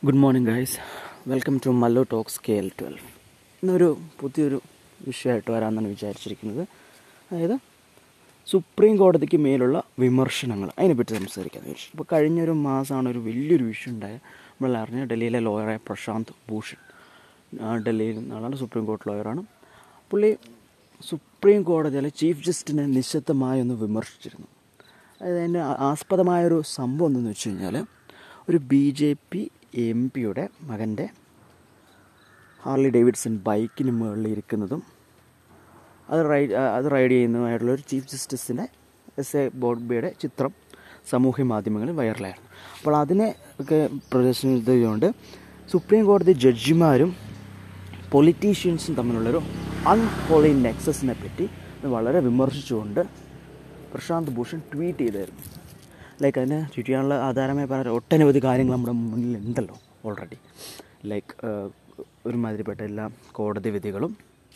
Good morning guys welcome to Mallu talks K L twelve ഇന്നൊരു പുതിയൊരു വിഷയമായിട്ട് വരാമെന്നാണ് വിചാരിച്ചിരിക്കുന്നത് അതായത് സുപ്രീം കോടതിക്ക് മേലുള്ള വിമർശനങ്ങൾ അതിനെപ്പറ്റി സംസാരിക്കാൻ വിചാരിച്ചു ഇപ്പോൾ കഴിഞ്ഞൊരു മാസമാണ് ഒരു വലിയൊരു വിഷയം ഉണ്ടായത് നമ്മൾ അറിഞ്ഞ ഡൽഹിയിലെ ലോയറായ പ്രശാന്ത് ഭൂഷൺ ആ, ഡൽഹിയിൽ നിന്നാണ് സുപ്രീം കോടതി ലോയറാണ് പുള്ളി സുപ്രീം കോടതിയിലെ ചീഫ് ജസ്റ്റിനെ നിശബ്ദമായി ഒന്ന് വിമർശിച്ചിരുന്നു അതായത് അതിൻ്റെ ആസ്പദമായൊരു സംഭവം എന്തെന്ന് വെച്ച് കഴിഞ്ഞാൽ ഒരു ബി ജെ പി എം പിയുടെ മകൻ്റെ ഹാർലി ഡേവിഡ്സൺ ബൈക്കിന് മുകളിൽ ഇരിക്കുന്നതും അത് റൈഡ് അത് റൈഡ് ചെയ്യുന്നതുമായിട്ടുള്ള ഒരു ചീഫ് ജസ്റ്റിസിൻ്റെ എസ് എ ബോഡ്ബിയുടെ ചിത്രം സാമൂഹ്യ മാധ്യമങ്ങളിൽ വൈറലായിരുന്നു അപ്പോൾ അതിനെ ഒക്കെ പ്രദർശിപ്പിച്ചുകൊണ്ട് സുപ്രീം കോടതി ജഡ്ജിമാരും പൊളിറ്റീഷ്യൻസും തമ്മിലുള്ളൊരു അൺഹോളി നെക്സസിനെ പറ്റി വളരെ വിമർശിച്ചുകൊണ്ട് പ്രശാന്ത് ഭൂഷൺ ട്വീറ്റ് ചെയ്തായിരുന്നു ലൈക്ക് അതിന് ട്വീറ്റ് ചെയ്യാനുള്ള ആധാരമായി പറയാൻ ഒട്ടനവധി കാര്യങ്ങൾ നമ്മുടെ മുന്നിൽ ഉണ്ടല്ലോ ഓൾറെഡി ലൈക്ക് ഒരുമാതിരിപ്പെട്ട എല്ലാ കോടതി വിധികളും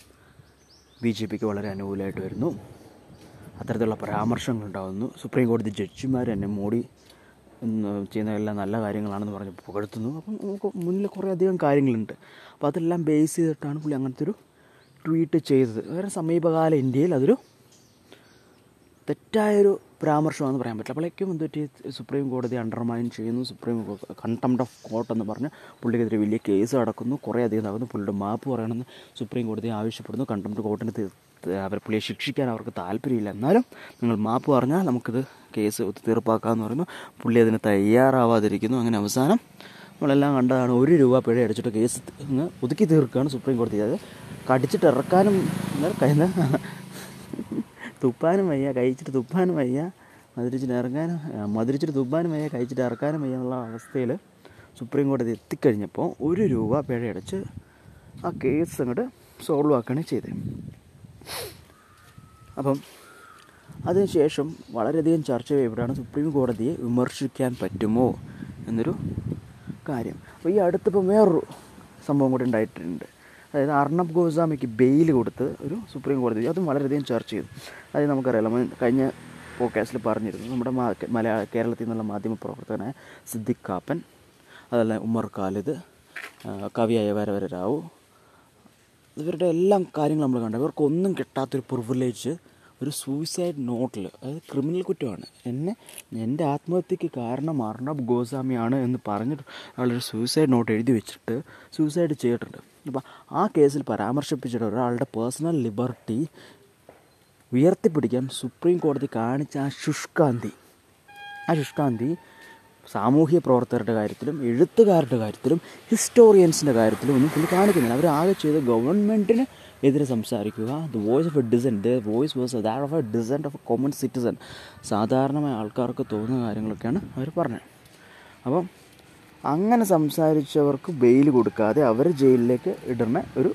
ബി ജെ പിക്ക് വളരെ അനുകൂലമായിട്ട് വരുന്നു അത്തരത്തിലുള്ള പരാമർശങ്ങൾ ഉണ്ടാകുന്നു സുപ്രീം കോടതി ജഡ്ജിമാർ തന്നെ മോഡി എന്ന് ചെയ്യുന്ന എല്ലാം നല്ല കാര്യങ്ങളാണെന്ന് പറഞ്ഞ് പുകഴ്ത്തുന്നു അപ്പം നമുക്ക് മുന്നിൽ കുറേ അധികം കാര്യങ്ങളുണ്ട് അപ്പോൾ അതെല്ലാം ബേസ് ചെയ്തിട്ടാണ് പുള്ളി അങ്ങനത്തെ ഒരു ട്വീറ്റ് ചെയ്തത് വേറെ സമീപകാല ഇന്ത്യയിൽ അതൊരു തെറ്റായൊരു പരാമർശമാണെന്ന് പറയാൻ പറ്റില്ല അപ്പോഴേക്കും എന്ത് പറ്റി സുപ്രീം കോടതി അണ്ടർമൈൻ ചെയ്യുന്നു സുപ്രീം കണ്ടംപ്റ്റ് ഓഫ് കോർട്ട് എന്ന് പറഞ്ഞ് പുള്ളിക്കെതിരെ വലിയ കേസ് നടക്കുന്നു കുറേ അധികം നടക്കുന്നു പുള്ളിയുടെ മാപ്പ് പറയണമെന്ന് സുപ്രീം കോടതി ആവശ്യപ്പെടുന്നു കണ്ടംപ്റ്റ് കോർട്ടിന് തീ- അവർ പുള്ളിയെ ശിക്ഷിക്കാൻ അവർക്ക് താല്പര്യമില്ല എന്നാലും നിങ്ങൾ മാപ്പ് പറഞ്ഞാൽ നമുക്കിത് കേസ് തീർപ്പാക്കാമെന്ന് പറയുന്നു പുള്ളി അതിന് തയ്യാറാവാതിരിക്കുന്നു അങ്ങനെ അവസാനം നമ്മളെല്ലാം കണ്ടതാണ് ഒരു രൂപ പിഴ അടിച്ചിട്ട് കേസ് അങ്ങ് ഒതുക്കി തീർക്കുകയാണ് സുപ്രീം കോടതി അത് കടിച്ചിട്ട് ഇറക്കാനും കഴിഞ്ഞ തുപ്പാനും വയ്യ കഴിച്ചിട്ട് തുപ്പാനും വയ്യ മധുരിച്ചിട്ട് ഇറങ്ങാനും ആ, മധുരിച്ചിട്ട് തുപ്പാനും വയ്യ കഴിച്ചിട്ട് ഇറക്കാനും വയ്യ എന്നുള്ള അവസ്ഥയിൽ സുപ്രീം കോടതി എത്തിക്കഴിഞ്ഞപ്പോൾ ഒരു രൂപ പിഴയടച്ച് ആ കേസ് അങ്ങോട്ട് സോൾവ് ആക്കുകയാണ് ചെയ്തത് അപ്പം അതിനുശേഷം വളരെയധികം ചർച്ച ചെയ്യപ്പെട്ടാണ് സുപ്രീം കോടതിയെ വിമർശിക്കാൻ പറ്റുമോ എന്നൊരു കാര്യം അപ്പോൾ ഈ അടുത്തിപ്പോൾ വേറൊരു സംഭവം കൂടി ഉണ്ടായിട്ടുണ്ട് അതായത് അർണബ് ഗോസ്വാമിക്ക് ബെയിൽ കൊടുത്ത് ഒരു സുപ്രീം കോടതി അതും വളരെയധികം ചർച്ച ചെയ്തു അതായത് നമുക്കറിയാലോ നമ്മൾ കഴിഞ്ഞ പോഡ്കാസ്റ്റിൽ പറഞ്ഞിരുന്നു നമ്മുടെ മാ- മലയാള കേരളത്തിൽ നിന്നുള്ള മാധ്യമ പ്രവർത്തകനായ സിദ്ദിഖ് കാപ്പൻ അതല്ല ഉമ്മർ ഖാലിദ് ആ, കവിയായ വരവര റാവു ഇവരുടെ എല്ലാം കാര്യങ്ങൾ നമ്മൾ കണ്ടു ഇവർക്കൊന്നും കിട്ടാത്തൊരു പ്രിവിലേജ് ഒരു സൂയിസൈഡ് നോട്ടിൽ അതായത് ക്രിമിനൽ കുറ്റമാണ് എന്നെ എൻ്റെ ആത്മഹത്യക്ക് കാരണം അർണബ് ഗോസ്വാമിയാണ് എന്ന് പറഞ്ഞിട്ട് ആളൊരു സൂയിസൈഡ് നോട്ട് എഴുതി വെച്ചിട്ട് സൂയിസൈഡ് ചെയ്തിട്ടുണ്ട് അപ്പോൾ ആ കേസിൽ പരാമർശിപ്പിച്ചിട്ട് ഒരാളുടെ പേഴ്സണൽ ലിബർട്ടി ഉയർത്തിപ്പിടിക്കാൻ സുപ്രീം കോടതി കാണിച്ച ആ ശുഷ്കാന്തി ആ ശുഷ്കാന്തി സാമൂഹ്യ പ്രവർത്തകരുടെ കാര്യത്തിലും എഴുത്തുകാരുടെ കാര്യത്തിലും ഹിസ്റ്റോറിയൻസിൻ്റെ കാര്യത്തിലും ഒന്നും പുള്ളി കാണിക്കുന്നില്ല അവർ ആകെ ചെയ്ത് ഗവൺമെൻറ്റിന് എതിരെ സംസാരിക്കുക the voice of a dissent the voice was that of a dissent of a common citizen സാധാരണമായ ആൾക്കാർക്ക് തോന്നുന്ന കാര്യങ്ങളൊക്കെയാണ് അവർ പറഞ്ഞത് അപ്പം അങ്ങനെ സംസാരിച്ചവർക്ക് ബെയിൽ കൊടുക്കാതെ അവർ ജയിലിലേക്ക് ഇടുന്ന ഒരു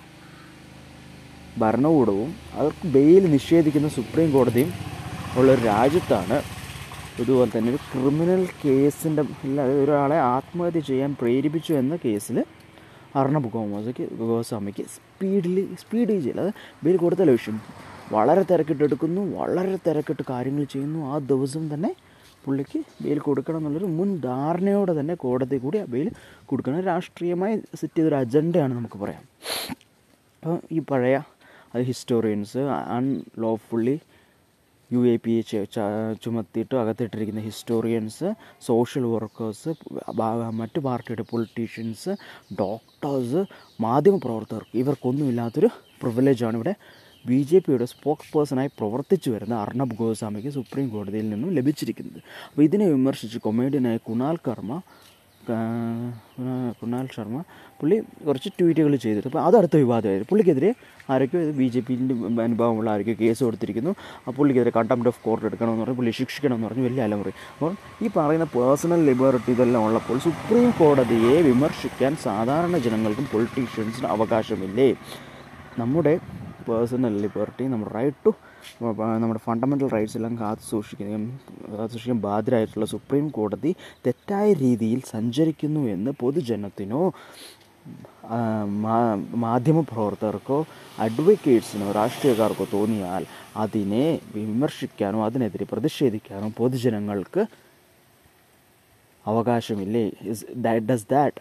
ഭരണകൂടവും അവർക്ക് ബെയിൽ നിഷേധിക്കുന്ന സുപ്രീം കോടതിയും ഉള്ള ഒരു രാജ്യത്താണ് ഇതുപോലെ തന്നെ ഒരു ക്രിമിനൽ കേസിൻ്റെ അല്ലാതെ ഒരാളെ ആത്മഹത്യ ചെയ്യാൻ പ്രേരിപ്പിച്ചു എന്ന കേസിൽ അർണബ് ഗോമോസയ്ക്ക് ഗോസ്വാമിക്ക് സ്പീഡിൽ സ്പീഡ് ജയിൽ അത് ബെയിൽ കൊടുത്തല്ല വിഷയം വളരെ തിരക്കിട്ടെടുക്കുന്നു വളരെ തിരക്കിട്ട് കാര്യങ്ങൾ ചെയ്യുന്നു ആ ദിവസം തന്നെ പുള്ളിക്ക് ബെയിൽ കൊടുക്കണം എന്നുള്ളൊരു മുൻ ധാരണയോടെ തന്നെ കോടതി കൂടി ആ ബെയിൽ കൊടുക്കണം രാഷ്ട്രീയമായി സെറ്റ് ചെയ്തൊരു അജണ്ടയാണ് നമുക്ക് പറയാം അപ്പോൾ ഈ പഴയ അത് historians unlawfully U A P ചുമത്തിയിട്ട് അകത്തിട്ടിരിക്കുന്ന ഹിസ്റ്റോറിയൻസ് സോഷ്യൽ വർക്കേഴ്സ് മറ്റു പാർട്ടിയുടെ പൊളിറ്റീഷ്യൻസ് ഡോക്ടേഴ്സ് മാധ്യമപ്രവർത്തകർക്ക് ഇവർക്കൊന്നുമില്ലാത്തൊരു പ്രിവിലേജാണ് ഇവിടെ ബി ജെ പിയുടെ സ്പോക്സ് പേഴ്സണായി പ്രവർത്തിച്ചു വരുന്ന അർണബ് ഗോസ്വാമിക്ക് സുപ്രീം കോടതിയിൽ നിന്നും ലഭിച്ചിരിക്കുന്നത് അപ്പോൾ ഇതിനെ വിമർശിച്ച് കൊമേഡിയനായ കുണാൽ കർമ്മ ആ, കുണാൽ ശർമ്മ പുള്ളി കുറച്ച് ട്വീറ്റുകൾ ചെയ്തിട്ട് അപ്പോൾ അത് അടുത്ത വിവാദമായിരുന്നു പുള്ളിക്കെതിരെ ആരൊക്കെയോ ഇത് ബി ജെ പിൻ്റെ അനുഭവമുള്ള ആരൊക്കെയോ കേസ് കൊടുത്തിരിക്കുന്നു ആ പുള്ളിക്കെതിരെ കണ്ടംപ്റ്റ് ഓഫ് കോർട്ട് എടുക്കണമെന്ന് പറഞ്ഞ് പുള്ളി ശിക്ഷിക്കണമെന്ന് പറഞ്ഞ് വലിയ അലമുറി അപ്പോൾ ഈ പറയുന്ന പേഴ്സണൽ ലിബർട്ടി ഇതെല്ലാം ഉള്ളപ്പോൾ സുപ്രീം കോടതിയെ വിമർശിക്കാൻ സാധാരണ ജനങ്ങൾക്കും പൊളിറ്റീഷ്യൻസിനും അവകാശമില്ലേ നമ്മുടെ പേഴ്സണൽ ലിബർട്ടി നമ്മുടെ റൈറ്റ് ടു നമ്മുടെ ഫണ്ടമെൻ്റൽ റൈറ്റ്സ് എല്ലാം കാത്തു സൂക്ഷിക്കുകയും കാത്തു സൂക്ഷിക്കാൻ ബാധ്യരായിട്ടുള്ള സുപ്രീം കോടതി തെറ്റായ രീതിയിൽ സഞ്ചരിക്കുന്നു എന്ന് പൊതുജനത്തിനോ ആ, മാ- മാധ്യമപ്രവർത്തകർക്കോ അഡ്വക്കേറ്റ്സിനോ രാഷ്ട്രീയക്കാർക്കോ തോന്നിയാൽ അതിനെ വിമർശിക്കാനോ അതിനെതിരെ പ്രതിഷേധിക്കാനോ പൊതുജനങ്ങൾക്ക് അവകാശമില്ലേ does that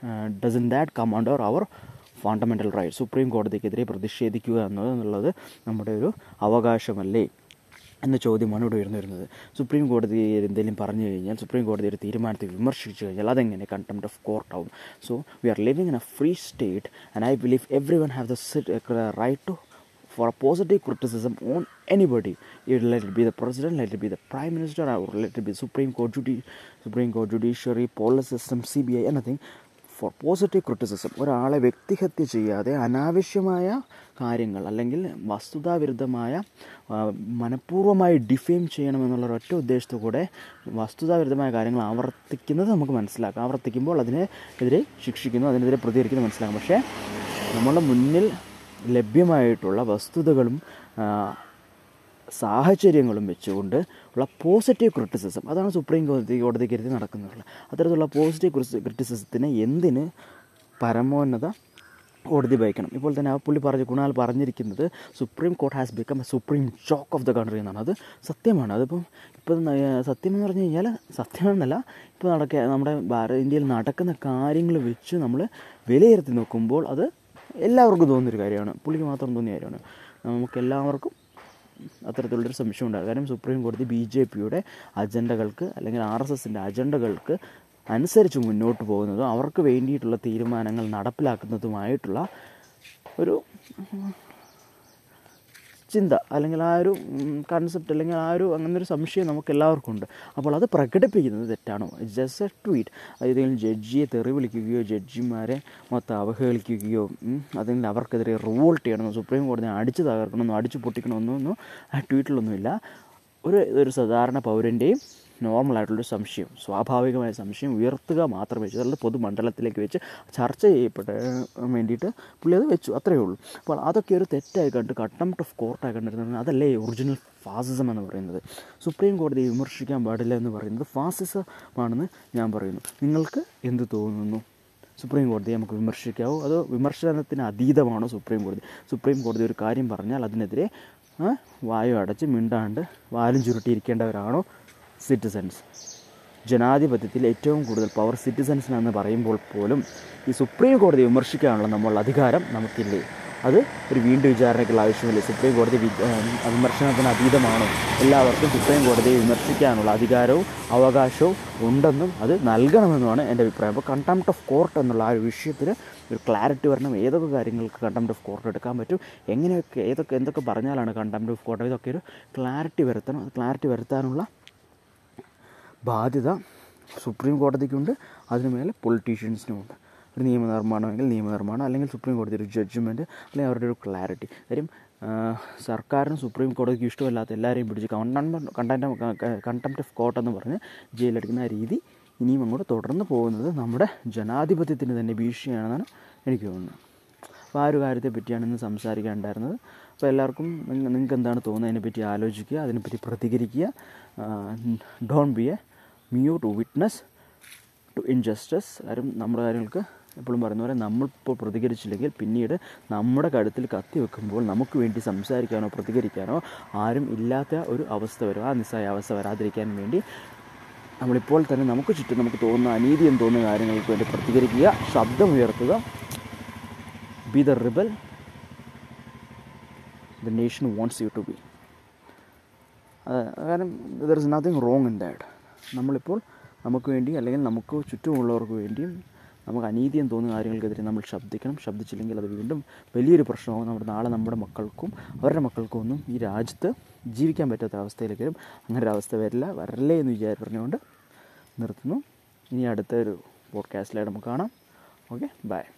doesn't that come under our fundamental right supreme കോടതിക്കെതിരെ പ്രതിഷേധിക്കുക എന്നത് എന്നുള്ളത് നമ്മുടെ ഒരു അവകാശമല്ലേ എന്ന ചോദ്യമാണ് ഇവിടെ ഉയർന്നു വരുന്നത് സുപ്രീം കോടതി എന്തെങ്കിലും പറഞ്ഞു കഴിഞ്ഞാൽ സുപ്രീം കോടതി ഒരു തീരുമാനത്തെ വിമർശിച്ചു കഴിഞ്ഞാൽ അതെങ്ങനെ കണ്ടംപ്റ്റ് ഓഫ് കോർട്ട് ആവും so we are living in a free state and I believe everyone have the right to for a positive criticism on anybody. It, let it be the president, let it be the prime minister, or let it be Supreme Court, judi- Supreme Court judiciary, police system, CBI, anything. For positive criticism ഒരാളെ വ്യക്തിഹത്യ ചെയ്യാതെ അനാവശ്യമായ കാര്യങ്ങൾ അല്ലെങ്കിൽ വസ്തുതാവിരുദ്ധമായ ആ, മനഃപൂർവ്വമായി defame ചെയ്യണമെന്നുള്ള ഒരൊറ്റ ഉദ്ദേശത്തു കൂടെ വസ്തുതാവിരുദ്ധമായ കാര്യങ്ങൾ ആവർത്തിക്കുന്നത് നമുക്ക് മനസ്സിലാക്കാം ആവർത്തിക്കുമ്പോൾ അതിനെതിരെ ശിക്ഷിക്കുന്നു അതിനെതിരെ പ്രതികരിക്കുന്നത് മനസ്സിലാക്കാം പക്ഷേ നമ്മളുടെ മുന്നിൽ ലഭ്യമായിട്ടുള്ള വസ്തുതകളും ആ, സാഹചര്യങ്ങളും വെച്ചുകൊണ്ട് ഉള്ള പോസിറ്റീവ് ക്രിറ്റിസിസം അതാണ് സുപ്രീം കോടതി കോടതിക്കരുതി നടക്കുന്നത് അത്തരത്തിലുള്ള പോസിറ്റീവ് ക്രിറ്റിസിസത്തിന് എന്തിന് പരമോന്നത കോടതി വഹിക്കണം ഇപ്പോൾ തന്നെ ആ പുള്ളി പറഞ്ഞ കുണാൽ പറഞ്ഞിരിക്കുന്നത് supreme court has become a supreme choke of the country എന്നാണ് അത് സത്യമാണ് അതിപ്പം ഇപ്പം ന- സത്യം എന്ന് പറഞ്ഞു കഴിഞ്ഞാൽ സത്യമെന്നല്ല ഇപ്പോൾ നടക്കുക നമ്മുടെ ഭാരത ഇന്ത്യയിൽ നടക്കുന്ന കാര്യങ്ങൾ വെച്ച് നമ്മൾ വിലയിരുത്തി നോക്കുമ്പോൾ അത് എല്ലാവർക്കും തോന്നുന്നൊരു കാര്യമാണ് പുള്ളിക്ക് മാത്രം തോന്നിയ കാര്യമാണ് നമുക്ക് എല്ലാവർക്കും അത്തരത്തിലുള്ളൊരു സംശയം ഉണ്ടാകും കാരണം സുപ്രീം കോടതി ബി ജെ പിയുടെ അജണ്ടകൾക്ക് അല്ലെങ്കിൽ ആർ എസ് എസിൻ്റെ അജണ്ടകൾക്ക് അനുസരിച്ച് മുന്നോട്ട് പോകുന്നതും അവർക്ക് വേണ്ടിയിട്ടുള്ള തീരുമാനങ്ങൾ നടപ്പിലാക്കുന്നതുമായിട്ടുള്ള ഒരു ചിന്ത അല്ലെങ്കിൽ ആ ഒരു കൺസെപ്റ്റ് അല്ലെങ്കിൽ ആ ഒരു അങ്ങനെ ഒരു സംശയം നമുക്ക് എല്ലാവർക്കും ഉണ്ട് അപ്പോൾ അത് പ്രകടിപ്പിക്കുന്നത് തെറ്റാണോ ജസ്റ്റ് എ ട്വീറ്റ് ഏതെങ്കിലും ജഡ്ജിയെ തെറി വിളിക്കുകയോ ജഡ്ജിമാരെ മൊത്തം അവഹേളിക്കുകയോ ഉം, അല്ലെങ്കിൽ അവർക്കെതിരെ റിവോൾട്ട് ചെയ്യണമെന്നോ സുപ്രീം കോടതിയെ അടിച്ചു തകർക്കണമെന്നോ അടിച്ചു പൊട്ടിക്കണമെന്നോ ആ ട്വീറ്റിലൊന്നുമില്ല ഒരു ഒരു സാധാരണ പൗരൻ്റെയും നോർമലായിട്ടുള്ളൊരു സംശയം സ്വാഭാവികമായ സംശയം ഉയർത്തുക മാത്രമേ വെച്ചു അല്ലാതെ പൊതുമണ്ഡലത്തിലേക്ക് വെച്ച് ചർച്ച ചെയ്യപ്പെടാൻ വേണ്ടിയിട്ട് പുള്ളി അത് വെച്ചു അത്രയേ ഉള്ളൂ അപ്പോൾ അതൊക്കെ ഒരു തെറ്റായി കണ്ട് കട്ടംപ്റ്റ് ഓഫ് കോർട്ടായി കണ്ടിരുന്നത് അതല്ലേ ഒറിജിനൽ ഫാസിസം എന്ന് പറയുന്നത് സുപ്രീം കോടതിയെ വിമർശിക്കാൻ പാടില്ല എന്ന് പറയുന്നത് ഫാസിസമാണെന്ന് ഞാൻ പറയുന്നു നിങ്ങൾക്ക് എന്ത് തോന്നുന്നു സുപ്രീം കോടതിയെ നമുക്ക് വിമർശിക്കാവോ അതോ വിമർശനത്തിന് അതീതമാണോ സുപ്രീം കോടതി സുപ്രീം കോടതി ഒരു കാര്യം പറഞ്ഞാൽ അതിനെതിരെ ആ, വായു അടച്ച് മിണ്ടാണ്ട് വാലും ചുരുട്ടിയിരിക്കേണ്ടവരാണോ സിറ്റിസൺസ് ജനാധിപത്യത്തിൽ ഏറ്റവും കൂടുതൽ പവർ സിറ്റിസൺസിനാണെന്ന് പറയുമ്പോൾ പോലും ഈ സുപ്രീം കോടതി വിമർശിക്കാനുള്ള നമ്മളുടെ അധികാരം നമുക്കില്ലേ അത് ഒരു വീണ്ടും വിചാരണയ്ക്കുള്ള ആവശ്യമില്ല സുപ്രീം കോടതി വി- ആ, വിമർശനത്തിന് അതീതമാണോ എല്ലാവർക്കും സുപ്രീം കോടതിയെ വിമർശിക്കാനുള്ള അധികാരവും അവകാശവും ഉണ്ടെന്നും അത് നൽകണമെന്നുമാണ് എൻ്റെ അഭിപ്രായം അപ്പോൾ കണ്ടംപ്റ്റ് ഓഫ് കോർട്ട് എന്നുള്ള ആ ഒരു വിഷയത്തിൽ ഒരു ക്ലാരിറ്റി വരണം ഏതൊക്കെ കാര്യങ്ങൾക്ക് കണ്ടംപ്റ്റ് ഓഫ് കോർട്ട് എടുക്കാൻ പറ്റും എങ്ങനെയൊക്കെ ഏതൊക്കെ എന്തൊക്കെ പറഞ്ഞാലാണ് കണ്ടംപ്റ്റ് ഓഫ് കോർട്ട് ഇതൊക്കെ ഒരു ക്ലാരിറ്റി വരുത്തണം അത് ക്ലാരിറ്റി വരുത്താനുള്ള ബാധ്യത സുപ്രീം കോടതിക്കുണ്ട് അതിനു മേലെ പൊളിറ്റീഷ്യൻസിനുമുണ്ട് ഒരു നിയമനിർമ്മാണമെങ്കിൽ നിയമനിർമ്മാണം അല്ലെങ്കിൽ സുപ്രീം കോടതി ഒരു ജഡ്ജ്മെൻറ്റ് അല്ലെങ്കിൽ അവരുടെ ഒരു ക്ലാരിറ്റി കാര്യം ആ, സർക്കാരിനും സുപ്രീം കോടതിക്ക് ഇഷ്ടമല്ലാത്ത എല്ലാവരെയും പിടിച്ച് കണ്ടം കണ്ടം കണ്ടംപ്റ്റ് ഓഫ് കോർട്ട് എന്ന് പറഞ്ഞ് ജയിലടിക്കുന്ന ആ രീതി ഇനിയും അങ്ങോട്ട് തുടർന്ന് പോകുന്നത് നമ്മുടെ ജനാധിപത്യത്തിന് തന്നെ ഭീഷണിയാണെന്നാണ് എനിക്ക് തോന്നുന്നത് അപ്പോൾ ആ ഒരു കാര്യത്തെ പറ്റിയാണ് ഇന്ന് സംസാരിക്കാനുണ്ടായിരുന്നത് അപ്പോൾ എല്ലാവർക്കും നിങ്ങ- നിങ്ങൾക്ക് എന്താണ് തോന്നുന്നത് അതിനെപ്പറ്റി ആലോചിക്കുക അതിനെപ്പറ്റി പ്രതികരിക്കുക don't be a mute witness to injustice കാര്യം നമ്മുടെ കാര്യങ്ങൾക്ക് എപ്പോഴും പറയുന്ന പോലെ നമ്മളിപ്പോൾ പ്രതികരിച്ചില്ലെങ്കിൽ പിന്നീട് നമ്മുടെ കഴുത്തിൽ കത്തി വെക്കുമ്പോൾ നമുക്ക് വേണ്ടി സംസാരിക്കാനോ പ്രതികരിക്കാനോ ആരും ഇല്ലാത്ത ഒരു അവസ്ഥ വരും ആ നിസ്സായ അവസ്ഥ വരാതിരിക്കാൻ വേണ്ടി നമ്മളിപ്പോൾ തന്നെ നമുക്ക് ചുറ്റും നമുക്ക് തോന്നുന്ന അനീതി എന്ന് തോന്നുന്ന കാര്യങ്ങൾക്ക് വേണ്ടി പ്രതികരിക്കുക ശബ്ദമുയർത്തുക be the rebel the nation wants you to be കാരണം there is nothing wrong in that നമ്മളിപ്പോൾ നമുക്ക് വേണ്ടി അല്ലെങ്കിൽ നമുക്ക് ചുറ്റുമുള്ളവർക്ക് വേണ്ടിയും നമുക്ക് അനീതിയം തോന്നുന്ന കാര്യങ്ങൾക്കെതിരെ നമ്മൾ ശബ്ദിക്കണം ശബ്ദിച്ചില്ലെങ്കിൽ അത് വീണ്ടും വലിയൊരു പ്രശ്നമാകും നമ്മുടെ നാളെ നമ്മുടെ മക്കൾക്കും അവരുടെ മക്കൾക്കും ഒന്നും ഈ രാജ്യത്ത് ജീവിക്കാൻ പറ്റാത്ത അവസ്ഥയിലേക്ക് വരും അങ്ങനെ ഒരു അവസ്ഥ വരില്ല വരല്ലേ എന്ന് വിചാരി പറഞ്ഞുകൊണ്ട് നിർത്തുന്നു ഇനി അടുത്ത ഒരു പോഡ്കാസ്റ്റിലായിട്ട് നമുക്ക് കാണാം ഓക്കെ ബൈ